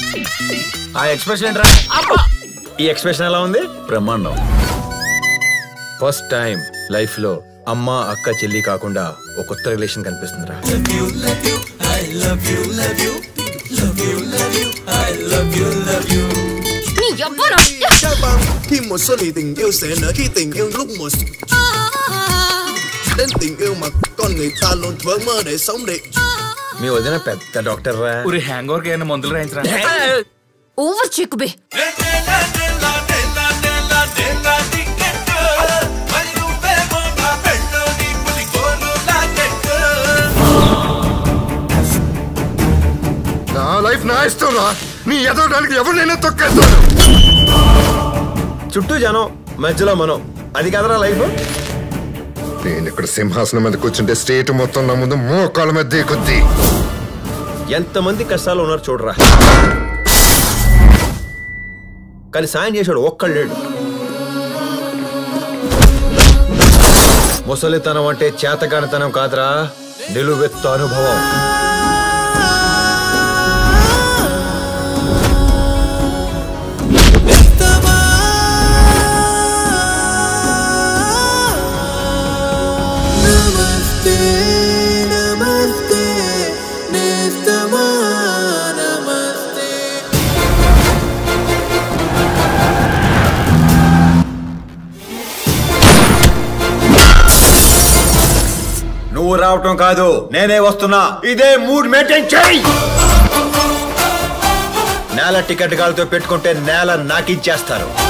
ఆ ఎక్స్ప్రెషన్ ఏంట్రా ఈ ఎక్స్ప్రెషన్ ఎలా ఉంది బ్రహ్మాండం ఫస్ట్ టైం లైఫ్ లో అమ్మ అక్క చెల్లి కాకుండా ఒక కొత్త రిలేషన్ కనిపిస్తుందిరా నీ ఎవ్వరు Khi một số lì tình yêu sẽ nở khi tình yêu lúc một Đến tình yêu mà con người ta luôn vỡ mơ để sống để మీ వదిన పెద్ద డాక్టర్ రా ఊరి హ్యాంగ్ ఓవర్ ఏమైనా మందులు రాయించరా ఓవర్ చిక్కుబే నా లైఫ్ నా ఇష్టం రా నీ ఎదవడానికి ఎవరినైనా తొక్కేస్తాను చుట్టూ జనం మధ్యలో మనం అది కదరా లైఫ్ నేను ఇక్కడ సింహాసనం మీద కూర్చుంటే స్టేట్ మొత్తం నా ముందు మోకాళ్ళ మీద దిగుద్ది ఎంతమంది కష్టాలు ఉన్నారు చూడరా కానీ సాయం చేశాడు ఒక్కడు లేడు ముసలితనం అంటే చేతకానితనం కాదురా నిలువెత్తు అనుభవం నువ్వు రావటం కాదు నేనే వస్తున్నా ఇదే మూడ్ మెయింటైన్ చేయి నేల టికెట్ గాలితో పెట్టుకుంటే నేల నాకిచ్చేస్తారు